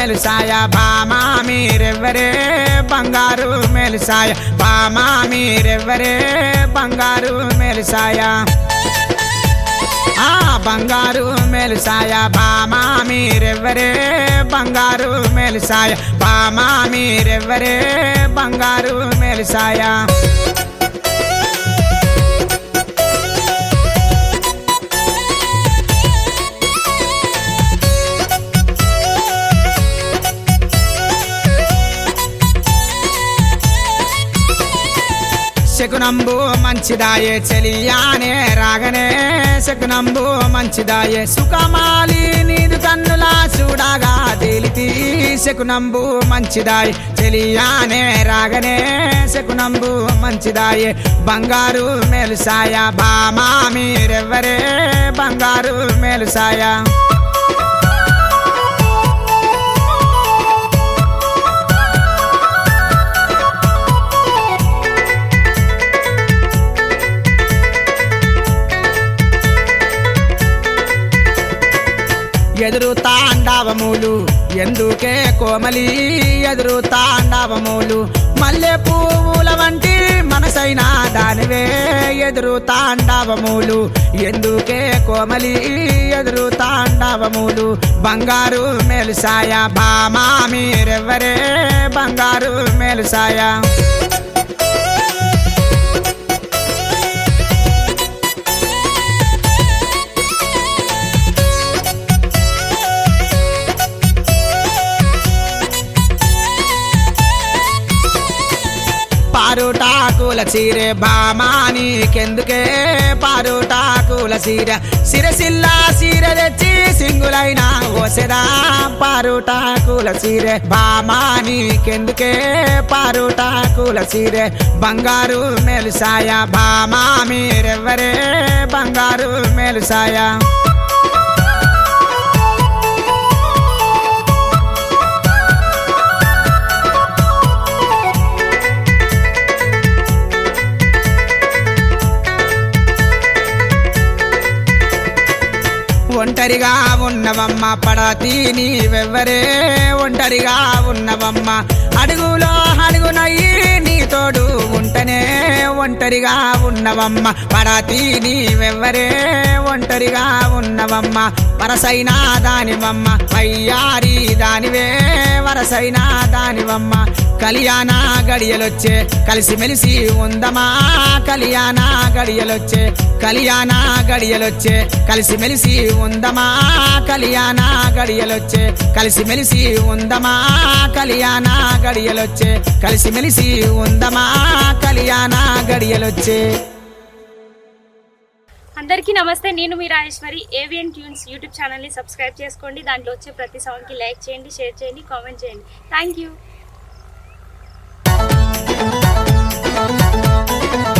మెలుసాయ బామా మీరెవ్వరే బంగారు మెలుసాయ బామా మీరెవ్వరే బంగారు మెలుసాయ ఆ బంగారు మెలుసాయ బామా మీరెవ్వరే బంగారు మెలుసాయ బామా మీరెవ్వరే బంగారు మెలుసాయ శకునంబు మంచిదాయే చెలియానే రాగనే శకునంబు మంచిదాయే సుఖమాలి నీదు కన్నులా చూడగా తేలితి శకునంబు మంచిదాయే చెలియానే రాగనే శకునంబు మంచిదాయే బంగారు మేలుసాయ బామా మీరెవ్వరే బంగారు మేలుసాయ ఎదురు తాండవములు ఎందుకే కోమలి ఎదురు తాండవములు మల్లె పువ్వుల వంటి మనసైన దానివే ఎదురు తాండవములు ఎందుకే కోమలి ఎదురు తాండవములు బంగారు మేలుసాయ బామా మీరెవ్వరే బంగారు మేలుసాయ పారుటాకుల చీరె బామానికెందుకే పారుటాకుల చీర సిరసిల్ల చీర తెచ్చి సింగులైన ఓసెదా పారుటాకుల చీరె బామానికెందుకే పారుటాకుల చీరె బంగారు మెలుసాయ బామా మీరెవ్వరే బంగారు మెలుసాయ ఒంటరిగా ఉన్నవమ్మ పడతి నీవెవ్వరే ఒంటరిగా ఉన్నవమ్మ అడుగులో అడుగునయ్యి నీ తోడు ఉంటనే ఒంటరిగా ఉన్నవమ్మ పడతి నీవెవ్వరే ఒంటరిగా ఉన్నవమ్మ వరసైనా దానివమ్మ వయ్యారి దానివే వరసైనా దానివమ్మ కళ్యాణ గడియలొచ్చే కలిసిమెలిసి ఉందమా కళ్యాణ గడియలొచ్చే కళ్యాణ గడియలొచ్చే కలిసిమెలిసి ఉందమా కళ్యాణ గడియలొచ్చే కలిసిమెలిసి ఉందమా కళ్యాణ గడియలొచ్చే కలిసిమెలిసి ఉందమా కళ్యాణ గడియలొచ్చే అందరికీ నమస్తే నేను మీ రాజేశ్వరి ఏవిఎన్ ట్యూన్స్ యూట్యూబ్ ఛానల్ని సబ్స్క్రైబ్ చేసుకోండి దాంట్లో వచ్చే ప్రతి సాంగ్కి లైక్ చేయండి షేర్ చేయండి కామెంట్ చేయండి థ్యాంక్ యూ